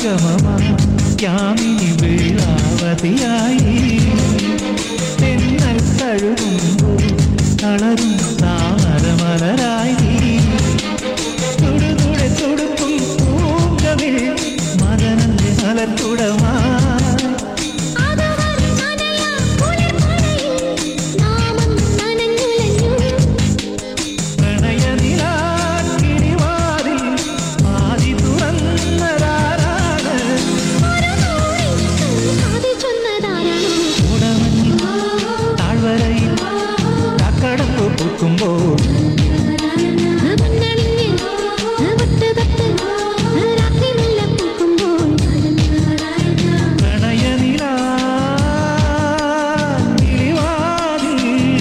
സംഗമമായി യാമിനി വേളാവതിയായി തെന്നൽ തഴുകുമ്പോൾ തളരും താമരമലരായി നീ തുടുതുടെ തുടുക്കും പൂങ്കവിൽ മദനന്റെ മലർക്കുടമായി അതുവരെ നനയാ കുളിർമഴയിൽ നാമൊന്ന് നനഞ്ഞുലഞ്ഞു പ്രണയനിലാക്കിടിവാതിൽ ആദി തുറന്നതാരാണ് ഒരു നൂറിഷ്ടം അത് ചൊന്നതാരാണോ ഉടമഞ്ഞിൽ താഴ്വരയിൽ കക്കടപ്പ് പൂക്കുമ്പോൾ പൊന്നണിഞ്ഞ് പട്ട് പട്ട് രാത്രി മെല്ലെ പൂക്കുമ്പോൾ പ്രണയനിലാ കിളിവാതിൽ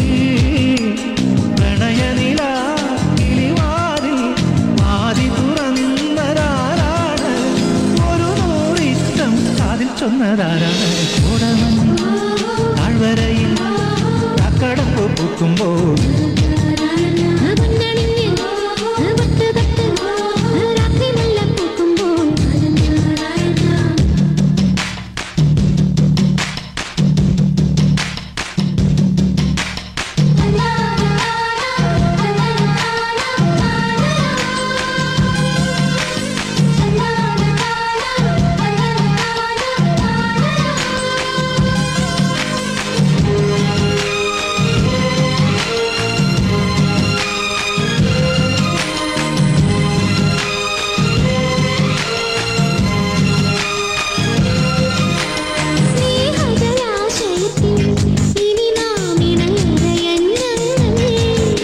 പ്രണയനിലാ കിളിവാതിൽ ആദി തുറന്നതാരാണ് ഒരു നൂറിഷ്ടം അതിൽ ചൊന്നതാരാണ് ഉടമഞ്ഞിൽ താഴ്വരയിൽ കക്കടപ്പ് പൂക്കുമ്പോൾ പൊന്നണിഞ്ഞ് പട്ട് പട്ട് രാത്രി മെല്ലെ പൂക്കുമ്പോൾ സ്നേഹജലാശയത്തിൽ ഇനി നാം ഇണയുകയന്നങ്ങൾ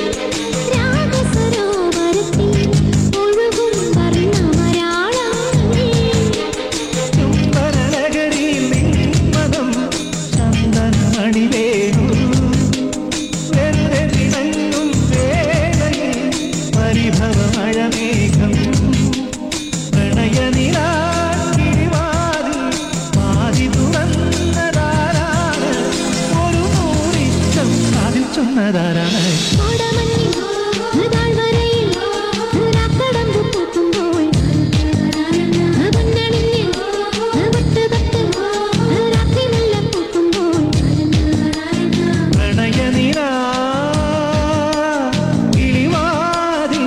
രാഗസരോവരത്തിൽ ഒഴുകും വർണ്ണമരാളങ്ങൾ ചുംബനനഗരിയിൽ നിന്മനം ചന്ദനമണിവേണു വെറുതെ തിളങ്ങും വേളയിൽ പരിഭവമഴമേഘം പ്രണയനിലാക്കിരിവാതിൽ പാതി തുറന്നതാരാണ് ഒരു നൂറിഷ്ടം അതിൽ ചൊന്നതാരാണ് കോടമഞ്ഞിൽ താഴ്വരയിൽ രാക്കടമ്പ് പൂക്കുമ്പോൾ പൊന്നണിഞ്ഞ് പട്ട് പട്ട് രാത്രി മെല്ലെ പൂക്കുമ്പോൾ പ്രണയനിലാ കിളിവാതിൽ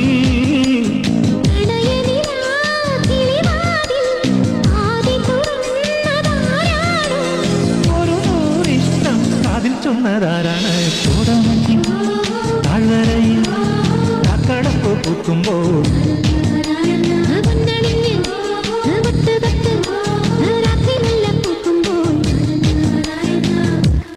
പ്രണയനിലാ കിളിവാതിൽ ആദി തുറന്നതാരാണ് ഒരു നൂറിഷ്ടം അതിൽ ചൊന്നതാരാണ് കൂടമഞ്ഞിൽ താഴ്വരയിൽ കക്കടപ്പ് പൂക്കുമ്പോൾ